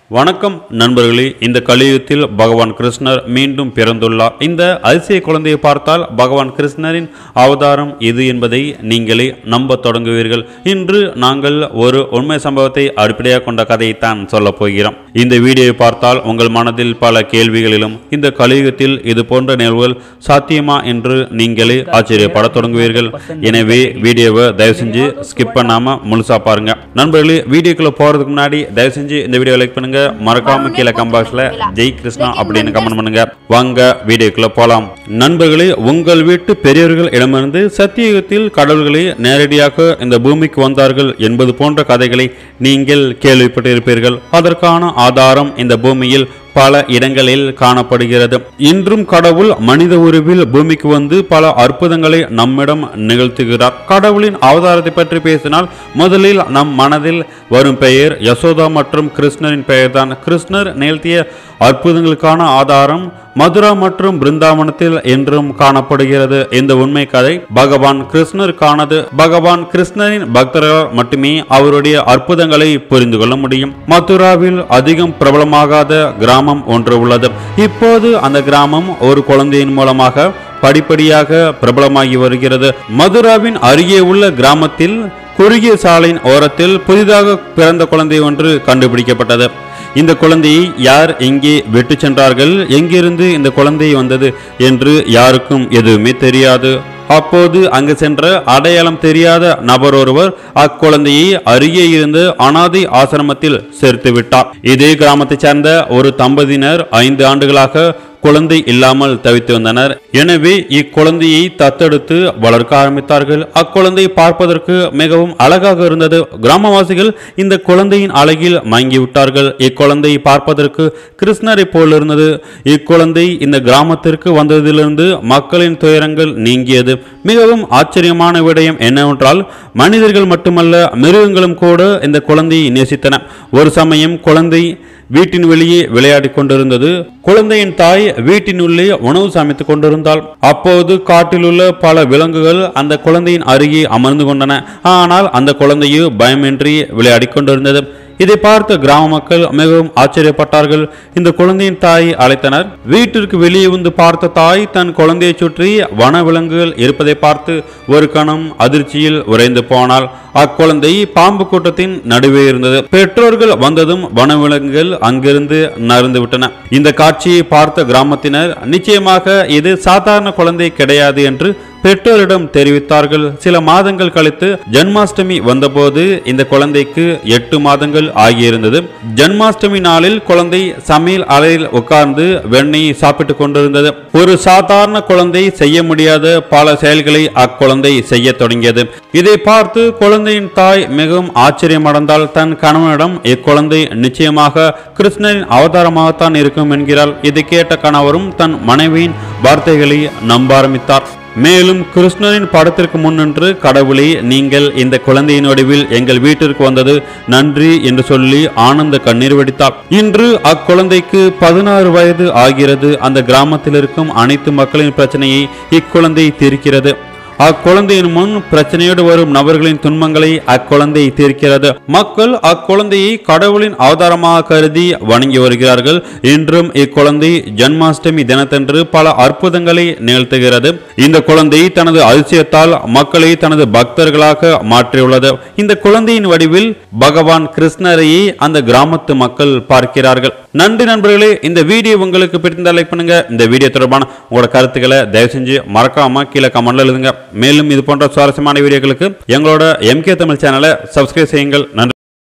வணக்கம் நண்பர்களே இந்த கலியுகத்தில் பகவான் கிருஷ்ணர் மீண்டும் பிறந்துள்ளார் இந்த அதிசய குழந்தையை பார்த்தால் பகவான் கிருஷ்ணரின் அவதாரம் இது என்பதை நீங்களே நம்பத் தொடங்குவீர்கள் இன்று நாங்கள் ஒரு உண்மை சம்பவத்தை அடிப்படையாக கொண்ட கதையைத்தான் சொல்லப் போகிறோம் இந்த வீடியோவை பார்த்தால் உங்கள் மனதில் பல கேள்விகளிலும் இந்த கலியுகத்தில் இது போன்ற நிகழ்வுகள் சாத்தியமா என்று நீங்களே ஆச்சரியப்படத் தொடங்குவீர்கள் எனவே வீடியோவை தயவு செஞ்சு ஸ்கிப் பண்ணாம முழுசா பாருங்க நண்பர்களே வீடியோக்குள்ள போறதுக்கு முன்னாடி தயவு செஞ்சு இந்த வீடியோ லைக் பண்ணுங்க மறக்காம கீழே கம்பாக்ஸ்ல ஜெய் கிருஷ்ணா அப்படின்னு கமெண்ட் பண்ணுங்க வாங்க வீடியோக்குள்ள போலாம் நண்பர்களே உங்கள் வீட்டு பெரியவர்கள் இடமிருந்து சத்தியுகத்தில் கடவுள்களே நேரடியாக இந்த பூமிக்கு வந்தார்கள் என்பது போன்ற கதைகளை நீங்கள் கேள்விப்பட்டிருப்பீர்கள் அதற்கான ஆதாரம் இந்த பூமியில் பல இடங்களில் காணப்படுகிறது இன்றும் கடவுள் மனித உருவில் பூமிக்கு வந்து பல அற்புதங்களை நம்மிடம் நிகழ்த்துகிறார் கடவுளின் அவதாரத்தை பற்றி பேசினால் முதலில் நம் மனதில் வரும் பெயர் யசோதா மற்றும் கிருஷ்ணரின் பெயர்தான் கிருஷ்ணர் நிகழ்த்திய அற்புதங்களுக்கான ஆதாரம் மதுரா மற்றும் பிருந்தாவனத்தில் என்றும் காணப்படுகிறது இந்த உண்மை கதை பகவான் கிருஷ்ணருக்கானது பகவான் கிருஷ்ணரின் பக்தர்களால் மட்டுமே அவருடைய அற்புதங்களை புரிந்து கொள்ள முடியும் மதுராவில் அதிகம் பிரபலமாகாத கிராமம் ஒன்று உள்ளது இப்போது அந்த கிராமம் ஒரு குழந்தையின் மூலமாக படிப்படியாக பிரபலமாகி வருகிறது மதுராவின் அருகே உள்ள கிராமத்தில் குறுகிய சாலையின் ஓரத்தில் புதிதாக பிறந்த குழந்தை ஒன்று கண்டுபிடிக்கப்பட்டது இந்த குழந்தையை யார் எங்கே விட்டு சென்றார்கள் எங்கிருந்து இந்த குழந்தை வந்தது என்று யாருக்கும் எதுவுமே தெரியாது அப்போது அங்கு சென்ற அடையாளம் தெரியாத நபர் ஒருவர் அக்குழந்தையை அருகே இருந்து அனாதை ஆசிரமத்தில் சேர்த்து விட்டார் இதே கிராமத்தைச் சேர்ந்த ஒரு தம்பதியினர் ஐந்து ஆண்டுகளாக குழந்தை இல்லாமல் தவித்து வந்தனர் எனவே இக்குழந்தையை தத்தெடுத்து வளர்க்க ஆரம்பித்தார்கள் அக்குழந்தை பார்ப்பதற்கு மிகவும் அழகாக இருந்தது கிராமவாசிகள் இந்த குழந்தையின் அழகில் மயங்கி விட்டார்கள் இக்குழந்தை பார்ப்பதற்கு கிருஷ்ணரை போல் இருந்தது இக்குழந்தை இந்த கிராமத்திற்கு வந்ததிலிருந்து மக்களின் துயரங்கள் நீங்கியது மிகவும் ஆச்சரியமான விடயம் என்னவென்றால் மனிதர்கள் மட்டுமல்ல மிருகங்களும் கூட இந்த குழந்தையை நேசித்தன ஒரு சமயம் குழந்தை வீட்டின் வெளியே விளையாடிக் கொண்டிருந்தது குழந்தையின் தாய் வீட்டினுள்ளே உணவு சமைத்துக் கொண்டிருந்தாள் அப்போது காட்டிலுள்ள பல விலங்குகள் அந்த குழந்தையின் அருகே அமர்ந்து கொண்டன ஆனால் அந்த குழந்தையோ பயமின்றி விளையாடிக் கொண்டிருந்தது இதை பார்த்த கிராம மக்கள் மிகவும் ஆச்சரியப்பட்டார்கள் இந்த குழந்தையின் தாயை அழைத்தனர் வீட்டிற்கு வெளியே வந்து பார்த்த தாய் தன் குழந்தையை சுற்றி வனவிலங்குகள் இருப்பதை பார்த்து ஒரு கணம் அதிர்ச்சியில் உறைந்து போனாள் அக்குழந்தை பாம்பு கூட்டத்தின் நடுவே இருந்தது பெற்றோர்கள் வந்ததும் வனவிலங்குகள் அங்கிருந்து நகர்ந்து விட்டன இந்த காட்சியை பார்த்த கிராமத்தினர் நிச்சயமாக இது சாதாரண குழந்தை கிடையாது என்று பெற்றோரிடம் தெரிவித்தார்கள் சில மாதங்கள் கழித்து ஜன்மாஷ்டமி வந்தபோது இந்த குழந்தைக்கு எட்டு மாதங்கள் ஆகியிருந்தது ஜன்மாஷ்டமி நாளில் குழந்தை சமையல் அறையில் உட்கார்ந்து வெண்ணெய் சாப்பிட்டுக் கொண்டிருந்தது ஒரு சாதாரண குழந்தை செய்ய முடியாத பல செயல்களை அக்குழந்தை செய்ய தொடங்கியது இதை பார்த்து குழந்தையின் தாய் மிகவும் ஆச்சரியமடைந்தால் தன் கணவனிடம் இக்குழந்தை நிச்சயமாக கிருஷ்ணரின் அவதாரமாகத்தான் இருக்கும் என்கிறாள் இதை கேட்ட கணவரும் தன் மனைவியின் வார்த்தைகளை நம்ப ஆரம்பித்தார் மேலும் கிருஷ்ணரின் படத்திற்கு முன்னின்று கடவுளே நீங்கள் இந்த குழந்தையின் வடிவில் எங்கள் வீட்டிற்கு வந்தது நன்றி என்று சொல்லி ஆனந்த கண்ணீர் வெடித்தார் இன்று அக்குழந்தைக்கு பதினாறு வயது ஆகிறது அந்த கிராமத்தில் இருக்கும் அனைத்து மக்களின் பிரச்சனையை இக்குழந்தை தீர்க்கிறது அக்குழந்தையின் முன் பிரச்சனையோடு வரும் நபர்களின் துன்பங்களை அக்குழந்தை தீர்க்கிறது மக்கள் அக்குழந்தையை கடவுளின் அவதாரமாக கருதி வணங்கி வருகிறார்கள் இன்றும் இக்குழந்தை ஜன்மாஷ்டமி தினத்தன்று பல அற்புதங்களை நிகழ்த்துகிறது இந்த குழந்தை தனது அதிசயத்தால் மக்களை தனது பக்தர்களாக மாற்றியுள்ளது இந்த குழந்தையின் வடிவில் பகவான் கிருஷ்ணரையே அந்த கிராமத்து மக்கள் பார்க்கிறார்கள் நன்றி நண்பர்களே இந்த வீடியோ உங்களுக்கு பிடித்திருந்தால் லைக் பண்ணுங்க இந்த வீடியோ தொடர்பான உங்களோட கருத்துக்களை தயவு செஞ்சு மறக்காம கீழே கமெண்ட்ல எழுதுங்க மேலும் இது போன்ற சுவாரஸ்யமான வீடியோக்களுக்கு எங்களோட எம்கே தமிழ் சேனலை சப்ஸ்கிரைப் செய்யுங்கள் நன்றி